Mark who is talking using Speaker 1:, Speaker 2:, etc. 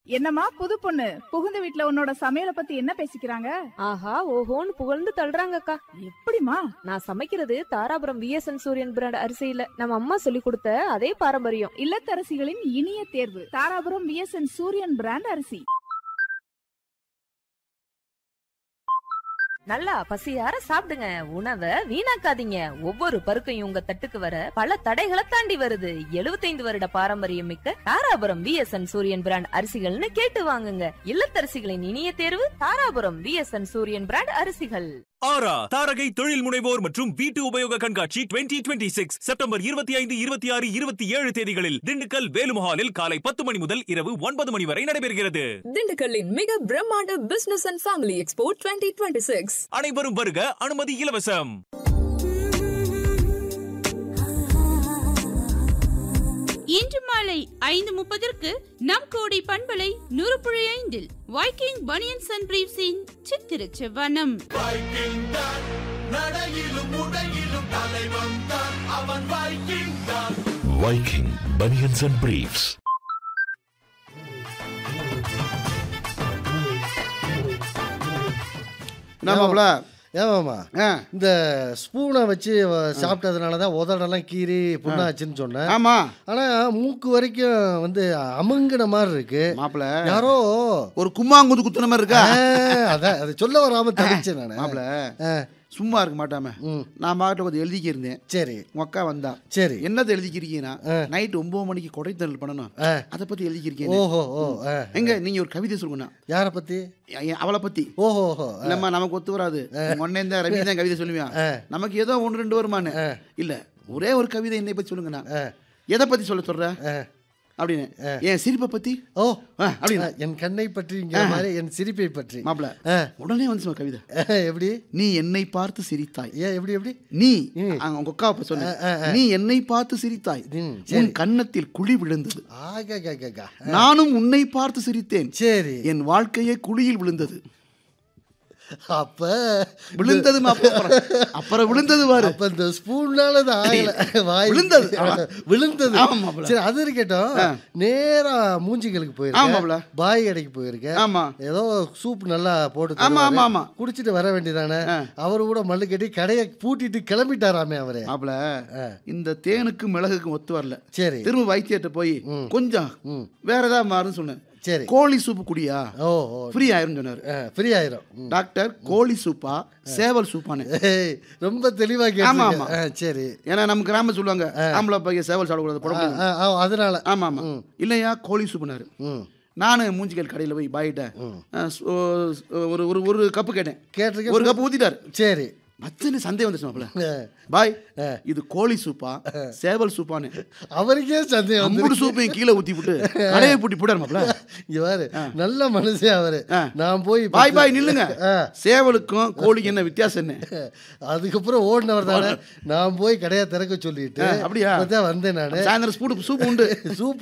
Speaker 1: என்னம்மா புது பொண்ணு புகுந்த வீட்ல உன்னோட சமையல பத்தி என்ன பேசிக்கிறாங்க
Speaker 2: ஆஹா ஓஹோன்னு புகழ்ந்து தள்ளுறாங்கக்கா
Speaker 1: எப்படிமா
Speaker 2: நான் சமைக்கிறது தாராபுரம் விஎஸ்என் சூரியன் பிராண்ட் அரிசியில நம்ம அம்மா சொல்லி கொடுத்த அதே பாரம்பரியம்
Speaker 1: இல்லத்தரசிகளின் இனிய தேர்வு தாராபுரம் விஎஸ்என் சூரியன் பிராண்ட் அரிசி
Speaker 2: நல்லா பசியார சாப்பிடுங்க உணவை வீணாக்காதீங்க ஒவ்வொரு பருக்கையும் உங்க தட்டுக்கு வர பல தடைகளை தாண்டி வருது 75 வருட பாரம்பரியம் மிக்க தாராபுரம் விஎஸ்என் சூரியன் பிராண்ட் அரிசிகள்னு கேட்டு வாங்குங்க இல்லத்தரசிகளின் இனிய தேர்வு தாராபுரம் விஎஸ்என் சூரியன் பிராண்ட் அரிசிகள்
Speaker 3: ஆரா தாரகை தொழில் முனைவோர் மற்றும் வீட்டு உபயோக கண்காட்சி 2026 சிக்ஸ் செப்டம்பர் இருபத்தி ஐந்து இருபத்தி ஆறு இருபத்தி ஏழு தேதிகளில் திண்டுக்கல் வேலுமஹாலில் காலை பத்து மணி முதல் இரவு ஒன்பது மணி வரை நடைபெறுகிறது
Speaker 4: திண்டுக்கல்லின் மிக பிரம்மாண்ட business and family expo twenty twenty six
Speaker 3: அனைவரும் வருக அனுமதி இலவசம்
Speaker 5: இன்று மாலை ஐந்து முப்பதற்கு நம் கோடி பண்பலை நூறு புள்ளி ஐந்தில் வைக்கிங் பனியன்ஸ் அண்ட் பிரீவ்ஸின் சித்திர செவ்வனம்
Speaker 6: Viking Bunions and Briefs.
Speaker 7: நாமாப்ல
Speaker 8: ஏமாமா
Speaker 7: ஆ
Speaker 8: இந்த ஸ்பூனை வச்சு வ- சாப்பிட்டதுனால தான் உதடெல்லாம் கீறி புண்ணாச்சுன்னு சொன்னேன்
Speaker 7: ஆமா
Speaker 8: ஆனா மூக்கு வரைக்கும் வந்து அமுங்கின மாதிரி இருக்கு
Speaker 7: மாப்பிள
Speaker 8: யாரோ
Speaker 7: ஒரு கும்மாங்குத்து குத்துன மாதிரி இருக்கா
Speaker 8: ஆ, அதான் அது சொல்ல வராம தடிச்சேன் நானு
Speaker 7: மாப்பிள
Speaker 8: ஆ,
Speaker 7: சும்மா இருக்க மாட்டாம
Speaker 8: ம்.
Speaker 7: நான் பாட்டில் கொஞ்சம் எழுதிக்கி இருந்தேன்
Speaker 8: சரி
Speaker 7: உங்க அக்கா வந்தா
Speaker 8: சரி
Speaker 7: என்னத்தை எழுதிக்கிறீங்கன்னா நைட் ஒன்பது மணிக்கு கொடைத்தல் பண்ணணும்
Speaker 8: ஆ.
Speaker 7: அதை பத்தி எழுதிக்கிறீங்க
Speaker 8: ஓஹோ ஓ ஆ.
Speaker 7: எங்க நீங்க ஒரு கவிதை சொல்லுங்கண்ணா
Speaker 8: யாரை பத்தி
Speaker 7: எ- அவளை பத்தி
Speaker 8: ஓஹோ ஓஹோ ஆ.
Speaker 7: இல்லம்மா நமக்கு ஒத்து வராது ஒன்னே இந்த ரவி தான் கவிதை சொல்லுவேன் நமக்கு ஏதோ ஒன்று ரெண்டு வருமானு இல்ல ஒரே ஒரு கவிதை என்னை பத்தி சொல்லுங்கண்ணா எதை பத்தி சொல்ல சொல்ற அப்படின்னு என் சிரிப்பை பத்தி
Speaker 8: ஓ
Speaker 7: ஆ, அப்படின்னு
Speaker 8: என் கண்ணை பற்றிங்கிற மாதிரி என் சிரிப்பை பற்றி
Speaker 7: மாப்பிள
Speaker 8: ஆ.
Speaker 7: உடனே வந்து கவிதை
Speaker 8: எப்படி
Speaker 7: நீ என்னை பார்த்து சிரித்தாய்
Speaker 8: ஏன் எப்படி எப்படி
Speaker 7: நீ அங்க உங்க அக்காவை பத்தி சொன்ன நீ என்னை பார்த்து சிரித்தாய்
Speaker 8: ம்,
Speaker 7: உன் கன்னத்தில் குழி விழுந்தது
Speaker 8: ஆகா கா, கா, கா.
Speaker 7: நானும் உன்னை பார்த்து சிரித்தேன்
Speaker 8: சரி
Speaker 7: என் வாழ்க்கையே குழியில் விழுந்தது
Speaker 8: அப்ப
Speaker 7: விழுந்தது அப்புறம் அப்புறம் விழுந்தது பாரு
Speaker 8: அப்ப இந்த ஸ்பூன்னால தான் ஆகல வாய்
Speaker 7: விழுந்தது.
Speaker 8: விழுந்தது
Speaker 7: ஆமா, மாப்ள.
Speaker 8: சரி அது இருக்கட்டும் நேரா மூஞ்சிகளுக்கு
Speaker 7: ஆமாப்ல.
Speaker 8: போயிருக்கேன் பாய் கடைக்கு போயிருக்கேன்
Speaker 7: ஆமா
Speaker 8: ஏதோ சூப் நல்லா போட்டு
Speaker 7: ஆமா,
Speaker 8: தருவாரு.
Speaker 7: ஆமா, ஆமா.
Speaker 8: குடிச்சிட்டு வர வேண்டியதானே அவரு கூட மல்லு கட்டி கடையை பூட்டிட்டு கிளம்பிட்டாராமே அவரு
Speaker 7: மாப்பிள இந்த தேனுக்கும் மிளகுக்கும் ஒத்து வரல
Speaker 8: சரி
Speaker 7: திரும்ப வைத்தியர்கிட்ட போய் கொஞ்சம் வேற ஏதாவது மாறுன்னு சொன்னேன்
Speaker 8: சரி
Speaker 7: கோழி சூப்பு குடியா
Speaker 8: ஓ ஓ
Speaker 7: ஃப்ரீ ஆயிரும் சொன்னாரு
Speaker 8: ஃப்ரீ ஆயிரும் ம்.
Speaker 7: டாக்டர் கோழி சூப்பா சேவல் சூப்பான்னு
Speaker 8: ஏய், ரொம்ப தெளிவா
Speaker 7: ஆமா,
Speaker 8: கேட்டு
Speaker 7: ஆமா.
Speaker 8: சரி
Speaker 7: ஏன்னா நம்ம கிராம சொல்லுவாங்க ஆம்பளை பையன் சேவல் சாப்பிடக்கூடாது
Speaker 8: ஆ,
Speaker 7: புடம்பு
Speaker 8: ஆ, ஆ, அதனால
Speaker 7: ஆமா ஆமா இல்லையா கோழி சூப்புனாரு
Speaker 8: ம்
Speaker 7: நானு மூஞ்சிக்கல் கடையில் போய் பாயிட்ட ஒரு ஒரு ஒரு கப்பு கேட்டேன்
Speaker 8: கேட்டிருக்கேன்
Speaker 7: ஒரு கப்பு ஊத்திட்டாரு
Speaker 8: சரி
Speaker 7: மச்சனு சந்தேகம் வந்துச்சு மாப்பிள
Speaker 8: ஆ.
Speaker 7: பாய் இது கோழி சூப்பா சேவல் சூப்பான்னு
Speaker 8: அவருக்கே சந்தேகம் வந்து
Speaker 7: அம்புடு சூப்பையும் கீழே ஊத்தி விட்டு கடையை பூட்டி போடாரு மாப்பிள
Speaker 8: இங்க பாரு நல்ல மனுஷன் அவரு நான் போய்
Speaker 7: பாய் பாய் நில்லுங்க
Speaker 8: ஆ.
Speaker 7: சேவலுக்கும் கோழிக்கு என்ன வித்தியாசம் என்ன
Speaker 8: அதுக்கப்புறம் ஓடினவர் தானே நான் போய் கடையை திறக்க சொல்லிட்டு
Speaker 7: ஆ, அப்படியா?
Speaker 8: இப்பதான் வந்தேன் நானு
Speaker 7: சாயந்தரம் சூடு சூப் உண்டு
Speaker 8: சூப்